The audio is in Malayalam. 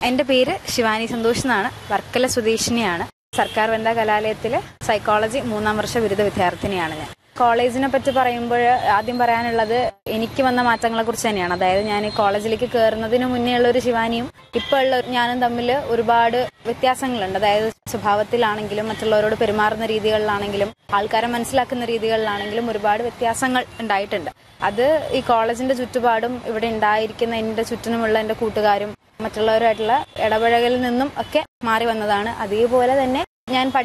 എൻ്റെ പേര് ശിവാനി സന്തോഷ് എന്നാണ് വർക്കല സ്വദേശിനിയാണ് സർക്കാർ വനിതാ കലാലയത്തിലെ സൈക്കോളജി മൂന്നാം വർഷ ബിരുദ വിദ്യാർത്ഥിനിയാണ് ഞാൻ കോളേജിനെ പറ്റി പറയുമ്പോൾ ആദ്യം പറയാനുള്ളത് എനിക്ക് വന്ന മാറ്റങ്ങളെ കുറിച്ച് തന്നെയാണ് അതായത് ഞാൻ ഈ കോളേജിലേക്ക് കയറുന്നതിന് മുന്നേ ഉള്ള ഒരു ശിവാനിയും ഇപ്പോൾ ഉള്ള ഞാനും തമ്മിൽ ഒരുപാട് വ്യത്യാസങ്ങളുണ്ട് അതായത് സ്വഭാവത്തിലാണെങ്കിലും മറ്റുള്ളവരോട് പെരുമാറുന്ന രീതികളിലാണെങ്കിലും ആൾക്കാരെ മനസ്സിലാക്കുന്ന രീതികളിലാണെങ്കിലും ഒരുപാട് വ്യത്യാസങ്ങൾ ഉണ്ടായിട്ടുണ്ട് അത് ഈ കോളേജിന്റെ ചുറ്റുപാടും ഇവിടെ ഉണ്ടായിരിക്കുന്ന എൻ്റെ ചുറ്റിനുമുള്ള എൻ്റെ കൂട്ടുകാരും മറ്റുള്ളവരുമായിട്ടുള്ള ഇടപഴകലിൽ നിന്നും ഒക്കെ മാറി വന്നതാണ് അതേപോലെ തന്നെ ഞാൻ